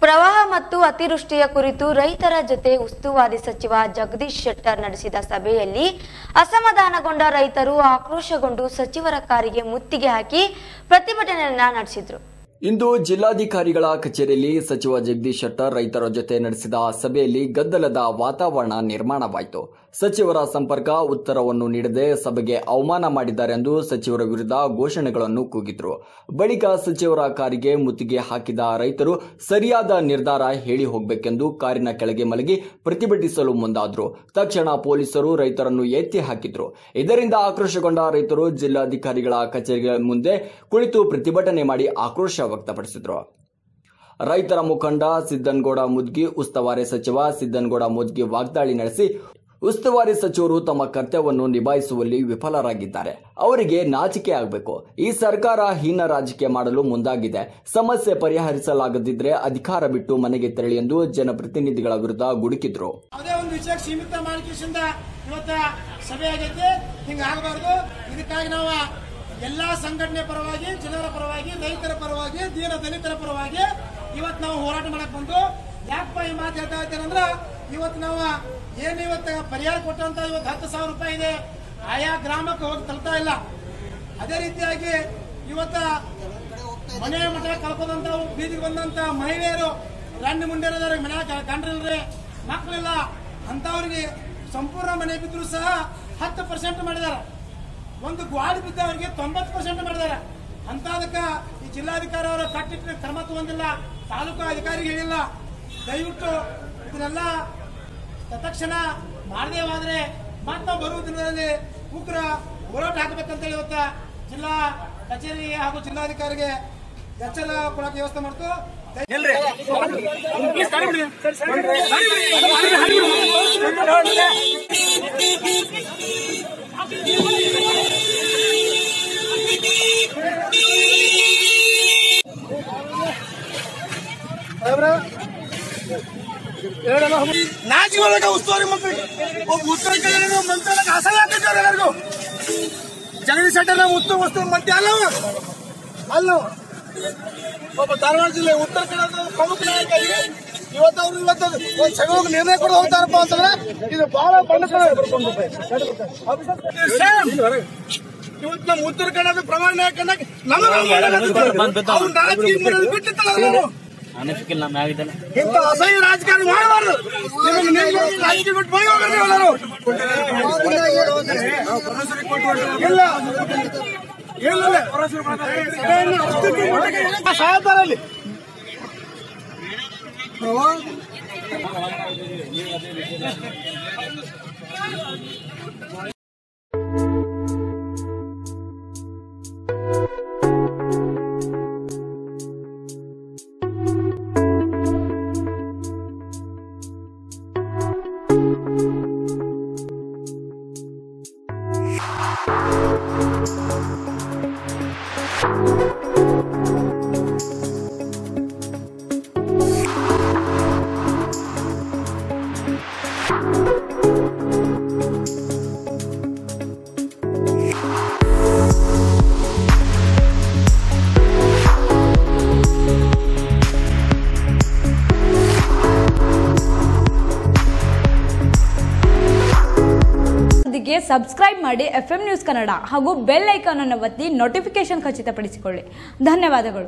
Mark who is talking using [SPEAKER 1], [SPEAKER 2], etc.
[SPEAKER 1] ಪ್ರವಾಹ ಮತ್ತು ಅತಿವೃಷ್ಟಿಯ ಕುರಿತು ರೈತರ ಜೊತೆ ಉಸ್ತುವಾರಿ ಸಚಿವ ಜಗದೀಶ್ ಶೆಟ್ಟರ್ ನಡೆಸಿದ ಸಭೆಯಲ್ಲಿ ಅಸಮಾಧಾನಗೊಂಡ ರೈತರು ಆಕ್ರೋಶಗೊಂಡು ಸಚಿವರ ಕಾರಿಗೆ ಮುತ್ತಿಗೆ ಹಾಕಿ ಪ್ರತಿಭಟನೆಯನ್ನ ನಡೆಸಿದ್ರು
[SPEAKER 2] ಇಂದು ಜಿಲ್ಲಾಧಿಕಾರಿಗಳ ಕಚೇರಿಯಲ್ಲಿ ಸಚಿವ ಜಗದೀಶ್ ಶೆಟ್ಟರ್ ರೈತರ ಜೊತೆ ನಡೆಸಿದ ಸಭೆಯಲ್ಲಿ ಗದ್ದಲದ ವಾತಾವರಣ ನಿರ್ಮಾಣವಾಯಿತು ಸಚಿವರ ಸಂಪರ್ಕ ಉತ್ತರವನ್ನು ನೀಡದೆ ಸಭೆಗೆ ಅವಮಾನ ಮಾಡಿದ್ದಾರೆ ಎಂದು ಸಚಿವರ ವಿರುದ್ಧ ಘೋಷಣೆಗಳನ್ನು ಕೂಗಿದ್ರು ಬಳಿಕ ಸಚಿವರ ಕಾರಿಗೆ ಮುತ್ತಿಗೆ ಹಾಕಿದ ರೈತರು ಸರಿಯಾದ ನಿರ್ಧಾರ ಹೇಳಿ ಹೋಗಬೇಕೆಂದು ಕಾರಿನ ಕೆಳಗೆ ಮಲಗಿ ಪ್ರತಿಭಟಿಸಲು ಮುಂದಾದ್ರು ತಕ್ಷಣ ಪೊಲೀಸರು ರೈತರನ್ನು ಎತ್ತಿ ಹಾಕಿದ್ರು ಇದರಿಂದ ಆಕ್ರೋಶಗೊಂಡ ರೈತರು ಜಿಲ್ಲಾಧಿಕಾರಿಗಳ ಕಚೇರಿಗಳ ಮುಂದೆ ಕುಳಿತು ಪ್ರತಿಭಟನೆ ಮಾಡಿ ಆಕ್ರೋಶ ವ್ಯಕ್ತಪಡಿಸಿದ್ರು ರೈತರ ಮುಖಂಡ ಸಿದ್ದನಗೌಡ ಮುದ್ಗಿ ಉಸ್ತುವಾರಿ ಸಚಿವ ಸಿದ್ದನಗೌಡ ಮುದ್ಗಿ ವಾಗ್ದಾಳಿ ನಡೆಸಿ ಉಸ್ತುವಾರಿ ಸಚಿವರು ತಮ್ಮ ಕರ್ತವ್ಯವನ್ನು ನಿಭಾಯಿಸುವಲ್ಲಿ ವಿಫಲರಾಗಿದ್ದಾರೆ ಅವರಿಗೆ ನಾಚಿಕೆ ಆಗಬೇಕು ಈ ಸರ್ಕಾರ ಹೀನ ರಾಜಕೀಯ ಮಾಡಲು ಮುಂದಾಗಿದೆ ಸಮಸ್ಯೆ ಪರಿಹರಿಸಲಾಗದಿದ್ರೆ ಅಧಿಕಾರ ಬಿಟ್ಟು ಮನೆಗೆ ತೆರಳಿ ಎಂದು ಜನಪ್ರತಿನಿಧಿಗಳ ವಿರುದ್ಧ ಗುಡುಕಿದ್ರು
[SPEAKER 3] ಯಾವುದೇ ಒಂದು ವಿಷಯಕ್ಕೆ ಸೀಮಿತ ಮಾಡಿಕೆಸಿಂದ ಇವತ್ತ ಸಭೆ ಆಗೈತೆ ಹಿಂಗ ಆಗಬಾರ್ದು ಇದಕ್ಕಾಗಿ ನಾವು ಎಲ್ಲಾ ಸಂಘಟನೆ ಪರವಾಗಿ ಜನರ ಪರವಾಗಿ ರೈತರ ಪರವಾಗಿ ದೀನ ದಲಿತರ ಪರವಾಗಿ ಇವತ್ತು ನಾವು ಹೋರಾಟ ಮಾಡಕ್ ಬಂದು ಯಾಕಪ್ಪ ಈ ಮಾತು ಹೇಳ್ತಾ ಇದ್ದೇನೆ ಅಂದ್ರ ಇವತ್ತು ನಾವು ಏನು ಇವತ್ತು ಪರಿಹಾರ ಕೊಟ್ಟಂತ ಇವತ್ತು ಹತ್ತು ಸಾವಿರ ರೂಪಾಯಿ ಇದೆ ಆಯಾ ಗ್ರಾಮಕ್ಕೆ ಹೋಗಿ ತಲುಪ್ತಾ ಇಲ್ಲ ಅದೇ ರೀತಿಯಾಗಿ ಇವತ್ತ ಮನೆ ಮಠ ಕಳ್ಕೊಂಡಂತ ಬೀದಿಗೆ ಬಂದಂತ ಮಹಿಳೆಯರು ಗಂಡು ಮುಂಡಿರೋದ್ರ ಮನ್ಯಾಗ ಗಂಡ್ರಿಲ್ರಿ ಮಕ್ಕಳಿಲ್ಲ ಅಂತವ್ರಿಗೆ ಸಂಪೂರ್ಣ ಮನೆ ಬಿದ್ರು ಸಹ ಹತ್ತು ಪರ್ಸೆಂಟ್ ಮಾಡಿದಾರ ಒಂದು ಗ್ವಾಡಿ ಬಿದ್ದವರಿಗೆ ತೊಂಬತ್ತು ಪರ್ಸೆಂಟ್ ಮಾಡಿದಾರ ಅಂತದಕ್ಕ ಈ ಜಿಲ್ಲಾಧಿಕಾರಿ ಅವರು ಕಟ್ಟಿಟ್ಟು ಕ್ರಮ ತಗೊಂಡಿಲ್ಲ ತಾಲೂಕು ಅಧಿಕಾರಿಗೆ ಹೇಳಿಲ್ಲ ದಯವಿಟ್ಟು ಇದನ್ನೆಲ್ಲ ತತ್ಕ್ಷಣ ಮಾಡದೇ ಹೋದ್ರೆ ಮತ್ತೆ ಬರುವ ದಿನದಲ್ಲಿ ಉಗ್ರ ಹೋರಾಟ ಹಾಕಬೇಕಂತೇಳಿ ಇವತ್ತ ಜಿಲ್ಲಾ ಕಚೇರಿ ಹಾಗೂ ಜಿಲ್ಲಾಧಿಕಾರಿಗೆ ಎಚ್ಚರ ಕೊಡಕ್ಕೆ ವ್ಯವಸ್ಥೆ ಮಾಡ್ತು ನಾಚಿಕೊಳ್ಳಕ ಉಸ್ತುವಾರಿ ಮಂತ್ರಿ ಒಬ್ಬ ಉತ್ತರ ಕನ್ನಡ ಮಂತ್ರಿ ಅಸಹ್ಯ ಆಗ್ತಿದ್ದಾರೆ ಎಲ್ಲರಿಗೂ ಜಗದೀಶ್ ಶೆಟ್ಟರ್ ನಾವು ಉತ್ತರ ವಸ್ತು ಮಂತ್ರಿ ಅಲ್ಲ ಅವ. ಅಲ್ಲ ಅವ. ಒಬ್ಬ ಧಾರವಾಡ ಜಿಲ್ಲೆ ಉತ್ತರ ಕನ್ನಡದ ಪ್ರಮುಖ ನಾಯಕ ಆಗಿ ಇವತ್ತು ಅವ್ರು ಇವತ್ತು ಒಂದು ಸಭೆಗೆ ನಿರ್ಣಯ ಕೊಡ ಹೋಗ್ತಾರಪ್ಪ ಅಂತಂದ್ರೆ ಇದು ಬಹಳ ಬಣ್ಣ ಇವತ್ತು ನಮ್ಮ ಉತ್ತರ ಕನ್ನಡದ ಪ್ರಮಾಣ ನಾಯಕ ಅವ್ರು ರಾಜಕೀಯ ಮಾಡೋದು ಬಿಟ್ಟಿತ್ತಲ್ಲ ನಾವು
[SPEAKER 4] ಅನಿಸಿಕಿಲ್ಲ ನಮ್ಮ ಆಗಿದ್ದಲ್ಲ
[SPEAKER 3] ಇಂಥ ಅಸಹ್ಯ ರಾಜಕಾರಣ ಮಾಡಬಾರ್ದು ನಿಮಗೆ ನಿಮ್ಗೆ ರಾಜಕೀಯ ಬಿಟ್ಟು ಬೈ ಹೋಗ್ರಿ ಎಲ್ಲರೂ ಇಲ್ಲ ಇಲ್ಲ ಸಹಾಯತಾರಲ್ಲಿ
[SPEAKER 5] ಇದಕ್ಕೆ ಸಬ್ಸ್ಕ್ರೈಬ್ ಮಾಡಿ ಎಫ್ ಎಂ ನ್ಯೂಸ್ ಕನ್ನಡ ಹಾಗೂ ಬೆಲ್ ಐಕಾನ್ ಅನ್ನು ಒತ್ತಿ ನೋಟಿಫಿಕೇಶನ್ ಖಚಿತಪಡಿಸಿಕೊಳ್ಳಿ ಧನ್ಯವಾದಗಳು